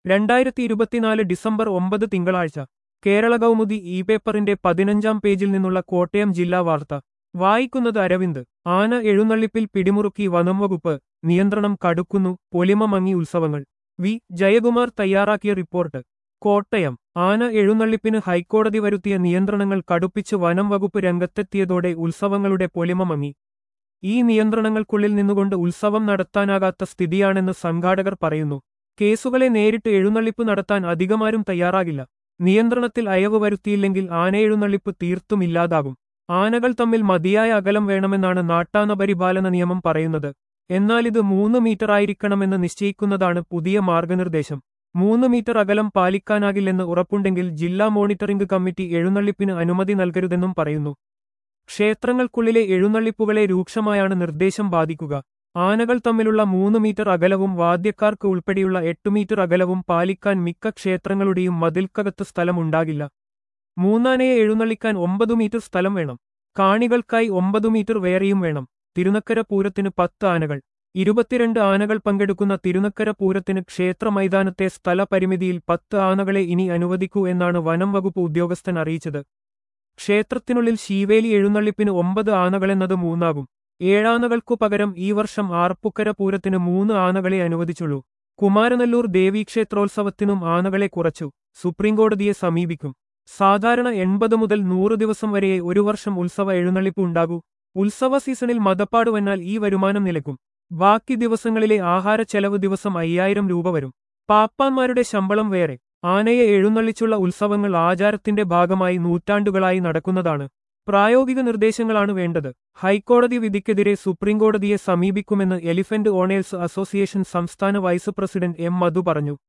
രണ്ടായിരത്തി ഇരുപത്തിനാല് ഡിസംബർ ഒമ്പത് തിങ്കളാഴ്ച കേരള കൗമുദി ഇ പേപ്പറിന്റെ പതിനഞ്ചാം പേജിൽ നിന്നുള്ള കോട്ടയം ജില്ലാ വാർത്ത വായിക്കുന്നത് അരവിന്ദ് ആന എഴുന്നള്ളിപ്പിൽ പിടിമുറുക്കി വനം വകുപ്പ് നിയന്ത്രണം കടുക്കുന്നു പൊലിമ മങ്ങി ഉത്സവങ്ങൾ വി ജയകുമാർ തയ്യാറാക്കിയ റിപ്പോർട്ട് കോട്ടയം ആന എഴുന്നള്ളിപ്പിന് ഹൈക്കോടതി വരുത്തിയ നിയന്ത്രണങ്ങൾ കടുപ്പിച്ച് വനം വകുപ്പ് രംഗത്തെത്തിയതോടെ ഉത്സവങ്ങളുടെ പൊലിമ മങ്ങി ഈ നിയന്ത്രണങ്ങൾക്കുള്ളിൽ നിന്നുകൊണ്ട് ഉത്സവം നടത്താനാകാത്ത സ്ഥിതിയാണെന്ന് സംഘാടകർ പറയുന്നു കേസുകളെ നേരിട്ട് എഴുന്നള്ളിപ്പ് നടത്താൻ അധികമാരും തയ്യാറാകില്ല നിയന്ത്രണത്തിൽ അയവ് വരുത്തിയില്ലെങ്കിൽ ആനയെഴുന്നള്ളിപ്പ് തീർത്തും ഇല്ലാതാകും ആനകൾ തമ്മിൽ മതിയായ അകലം വേണമെന്നാണ് നാട്ടാന പരിപാലന നിയമം പറയുന്നത് എന്നാൽ ഇത് മൂന്ന് മീറ്റർ ആയിരിക്കണമെന്ന് നിശ്ചയിക്കുന്നതാണ് പുതിയ മാർഗനിർദ്ദേശം മൂന്ന് മീറ്റർ അകലം പാലിക്കാനാകില്ലെന്ന് ഉറപ്പുണ്ടെങ്കിൽ ജില്ലാ മോണിറ്ററിംഗ് കമ്മിറ്റി എഴുന്നള്ളിപ്പിന് അനുമതി നൽകരുതെന്നും പറയുന്നു ക്ഷേത്രങ്ങൾക്കുള്ളിലെ എഴുന്നള്ളിപ്പുകളെ രൂക്ഷമായാണ് നിർദ്ദേശം ബാധിക്കുക ആനകൾ തമ്മിലുള്ള മൂന്ന് മീറ്റർ അകലവും വാദ്യക്കാർക്ക് ഉൾപ്പെടെയുള്ള എട്ട് മീറ്റർ അകലവും പാലിക്കാൻ മിക്ക ക്ഷേത്രങ്ങളുടെയും മതിൽക്കകത്ത് സ്ഥലമുണ്ടാകില്ല മൂന്നാനയെ എഴുന്നള്ളിക്കാൻ ഒമ്പത് മീറ്റർ സ്ഥലം വേണം കാണികൾക്കായി ഒമ്പത് മീറ്റർ വേറെയും വേണം തിരുനക്കര പൂരത്തിന് പത്ത് ആനകൾ ഇരുപത്തിരണ്ട് ആനകൾ പങ്കെടുക്കുന്ന തിരുനക്കര പൂരത്തിന് ക്ഷേത്ര മൈതാനത്തെ സ്ഥലപരിമിതിയിൽ പത്ത് ആനകളെ ഇനി അനുവദിക്കൂ എന്നാണ് വനം വകുപ്പ് ഉദ്യോഗസ്ഥൻ അറിയിച്ചത് ക്ഷേത്രത്തിനുള്ളിൽ ശീവേലി എഴുന്നള്ളിപ്പിന് ഒമ്പത് ആനകളെന്നത് മൂന്നാകും ഏഴാനകൾക്കു പകരം ഈ വർഷം ആർപ്പുക്കര പൂരത്തിന് മൂന്ന് ആനകളെ അനുവദിച്ചുള്ളൂ കുമാരനെല്ലൂർ ദേവീക്ഷേത്രോത്സവത്തിനും ആനകളെ കുറച്ചു സുപ്രീംകോടതിയെ സമീപിക്കും സാധാരണ എൺപത് മുതൽ നൂറ് ദിവസം വരെ ഒരു വർഷം ഉത്സവ എഴുന്നള്ളിപ്പ് ഉണ്ടാകൂ ഉത്സവ സീസണിൽ മതപ്പാട് വന്നാൽ ഈ വരുമാനം നിലയ്ക്കും ബാക്കി ദിവസങ്ങളിലെ ആഹാര ചെലവ് ദിവസം അയ്യായിരം രൂപ വരും പാപ്പാന്മാരുടെ ശമ്പളം വേറെ ആനയെ എഴുന്നള്ളിച്ചുള്ള ഉത്സവങ്ങൾ ആചാരത്തിന്റെ ഭാഗമായി നൂറ്റാണ്ടുകളായി നടക്കുന്നതാണ് പ്രായോഗിക നിർദ്ദേശങ്ങളാണ് വേണ്ടത് ഹൈക്കോടതി വിധിക്കെതിരെ സുപ്രീംകോടതിയെ സമീപിക്കുമെന്ന് എലിഫന്റ് ഓണേഴ്സ് അസോസിയേഷൻ സംസ്ഥാന വൈസ് പ്രസിഡന്റ് എം മധു പറഞ്ഞു